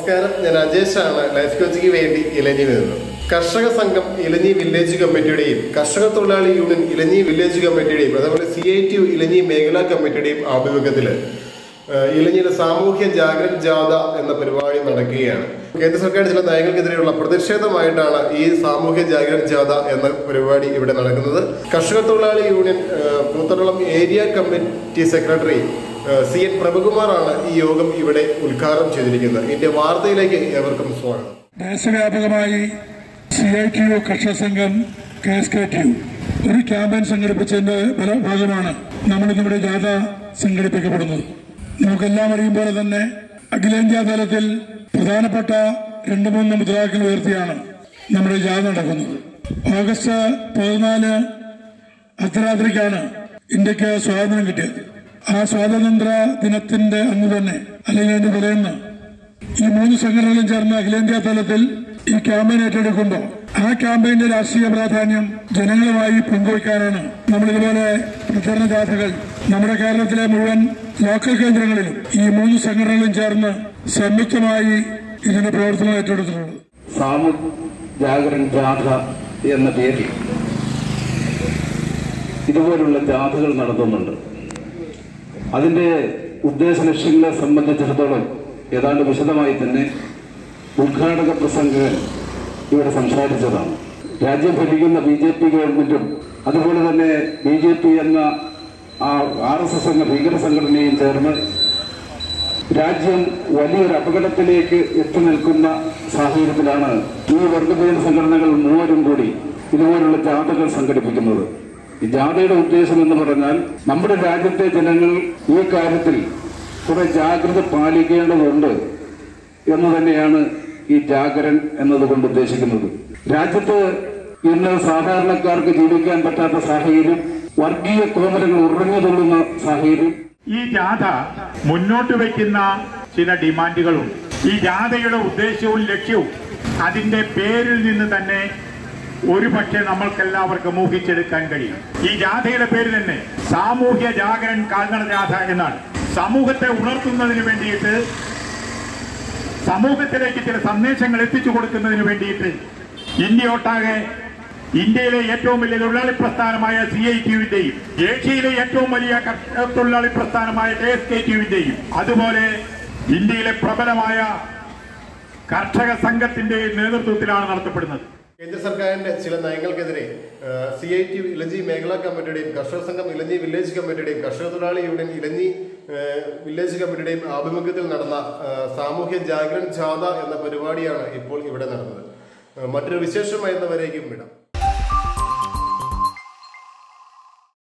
നമസ്കാരം ഞാൻ അജേഷാണ് ലൈഫ് കോച്ചിക്ക് വേണ്ടി ഇലഞ്ഞി വരുന്നത് കർഷക സംഘം ഇലഞ്ഞി വില്ലേജ് കമ്മിറ്റിയുടെയും കർഷക തൊഴിലാളി യൂണിയൻ ഇലഞ്ഞി വില്ലേജ് കമ്മിറ്റിയുടെയും അതേപോലെ C I T U Elanji മേഖലാ കമ്മിറ്റിയുടെയും ആഭിമുഖ്യത്തിൽ ഇലഞ്ഞിയിലെ സാമൂഹ്യ ജാഗ്രത ജാഥ എന്ന പരിപാടി നടക്കുകയാണ് കേന്ദ്ര സർക്കാർ ചില നയങ്ങൾക്കെതിരെയുള്ള പ്രതിഷേധമായിട്ടാണ് ഈ സാമൂഹ്യ ജാഗ്രത ജാഥ എന്ന പരിപാടി ഇവിടെ നടക്കുന്നത് കർഷക തൊഴിലാളി യൂണിയൻ ഏഹ്, കൂത്തട്ടളം ഏരിയ കമ്മിറ്റി സെക്രട്ടറി ഏഹ്, സി എൻ പ്രഭുകുമാറാണ് ഈ യോഗം ഇവിടെ ഉദ്ഘാടനം ചെയ്തിരിക്കുന്നത് ഇതിന്റെ വാർത്തയിലേക്ക് ഏവർക്കും സ്വാഗതം ദേശവ്യാപകമായി സി ഐ ടി യു കർഷക സംഘം K S K T U ഒരു ക്യാമ്പയിൻ സംഘടിപ്പിച്ചതിന്റെ ഫല- ഭാഗമാണ് നമ്മൾ നമ്മുടെ ജാഥ സംഘടിപ്പിക്കപ്പെടുന്നത് നമുക്കെല്ലാം അറിയും പോലെ തന്നെ അഖിലേന്ത്യാ തലത്തിൽ പ്രധാനപ്പെട്ട രണ്ട് മൂന്ന് മുദ്രാവാക്യങ്ങൾ ഉയർത്തിയാണ് നമ്മുടെ ജാഥ നടക്കുന്നത് ഓഗസ്റ്റ് പതിനാല് അർദ്ധരാത്രിക്കാണ് ഇന്ത്യക്ക് സ്വാതന്ത്ര്യം കിട്ടിയത് ആ സ്വാതന്ത്ര്യ ദിനത്തിന്റെ അന്ന് തന്നെ അല്ലെങ്കിൽ അതിന്റെ തലേന്ന് ഈ മൂന്ന് സംഘടനകളും ചേർന്ന് അഖിലേന്ത്യാ തലത്തിൽ ഈ ക്യാമ്പയിൻ ഏറ്റെടുക്കുമ്പോൾ ആ ക്യാമ്പയിന്റെ രാഷ്ട്രീയ പ്രാധാന്യം ജനങ്ങളുമായി പങ്കുവയ്ക്കാനാണ് നമ്മൾ ഇതുപോലെ പ്രചരണ ജാഥകൾ നമ്മുടെ കേരളത്തിലെ മുഴുവൻ ലോക്കൽ കേന്ദ്രങ്ങളിലും ഈ മൂന്ന് സംഘടനകളും ചേർന്ന് സംയുക്തമായി ഇതിന്റെ പ്രവർത്തനം ഏറ്റെടുത്തിട്ടുള്ളത് സാമു ജാഗരൺ ജാഥ എന്ന പേരിൽ ഇതുപോലുള്ള ജാഥകൾ നടത്തുന്നുണ്ട് അതിന്റെ ഉദ്ദേശ ലക്ഷ്യങ്ങളെ സംബന്ധിച്ചിടത്തോളം ഏതാണ്ട് വിശദമായി തന്നെ ഉദ്ഘാടക പ്രസംഗകൻ ഇവിടെ സംസാരിച്ചതാണ് രാജ്യം ഭരിക്കുന്ന ബി ജെ പി ഗവൺമെന്റും അതുപോലെ തന്നെ ബി ജെ പി എന്ന ആ ആർ എസ് എസ് എന്ന ഭീകര സംഘടനയും ചേർന്ന് രാജ്യം വലിയൊരു അപകടത്തിലേക്ക് എത്തി നിൽക്കുന്ന സാഹചര്യത്തിലാണ് ഈ വർഗഭേദ സംഘടനകൾ മൂവരും കൂടി ഇതുപോലുള്ള ജാഥകൾ സംഘടിപ്പിക്കുന്നത് ഈ ജാഥയുടെ ഉദ്ദേശം എന്ന് പറഞ്ഞാൽ നമ്മുടെ രാജ്യത്തെ ജനങ്ങൾ ഈ കാര്യത്തിൽ കുറെ ജാഗ്രത പാലിക്കേണ്ടതുണ്ട് എന്ന് തന്നെയാണ് ഈ ജാഗരൻ എന്നതുകൊണ്ട് ഉദ്ദേശിക്കുന്നത് രാജ്യത്ത് ഇന്ന് സാധാരണക്കാർക്ക് ജീവിക്കാൻ പറ്റാത്ത സാഹചര്യം വർഗീയ കോമരങ്ങൾ ഉറഞ്ഞു തുള്ളുന്ന സാഹചര്യം ഈ ജാഥ മുന്നോട്ട് വയ്ക്കുന്ന ചില ഡിമാൻഡുകളും ഈ ജാഥയുടെ ഉദ്ദേശവും ലക്ഷ്യവും അതിന്റെ പേരിൽ നിന്ന് തന്നെ ഒരു പക്ഷേ നമ്മൾക്കെല്ലാവർക്കും ഊഹിച്ചെടുക്കാൻ കഴിയും ഈ ജാഥയുടെ പേര് തന്നെ സാമൂഹ്യ ജാഗരൺ കാൽനട ജാഥ എന്നാണ് സമൂഹത്തെ ഉണർത്തുന്നതിന് വേണ്ടിയിട്ട് സമൂഹത്തിലേക്ക് ചില സന്ദേശങ്ങൾ എത്തിച്ചു കൊടുക്കുന്നതിന് വേണ്ടിയിട്ട് ഇന്ത്യയൊട്ടാകെ ഇന്ത്യയിലെ ഏറ്റവും വലിയ തൊഴിലാളി പ്രസ്ഥാനമായ സി ഐ ടിയുവിന്റെയും ഏഷ്യയിലെ ഏറ്റവും വലിയ കർഷക തൊഴിലാളി പ്രസ്ഥാനമായ കെ എസ് കെ ടിയുവിന്റെയും അതുപോലെ ഇന്ത്യയിലെ പ്രബലമായ കർഷക സംഘത്തിന്റെ നേതൃത്വത്തിലാണ് നടത്തപ്പെടുന്നത് കേന്ദ്ര സർക്കാരിന്റെ ചില നയങ്ങൾക്കെതിരെ സി ഐ ടി ഇലഞ്ഞി മേഖലാ കമ്മിറ്റിയുടെയും കർഷക സംഘം ഇലഞ്ഞി വില്ലേജ് കമ്മിറ്റിയുടെയും കർഷക തൊഴിലാളി യൂണിയൻ ഇലഞ്ഞി ഏഹ്, വില്ലേജ് കമ്മിറ്റിയുടെയും ആഭിമുഖ്യത്തിൽ നടന്ന ഏഹ്, സാമൂഹ്യ ജാഗ്രൻ ജാഥ എന്ന പരിപാടിയാണ് ഇപ്പോൾ ഇവിടെ നടന്നത് ഏഹ്, മറ്റൊരു വിശേഷമായിരുന്നവരേക്കും വിടാം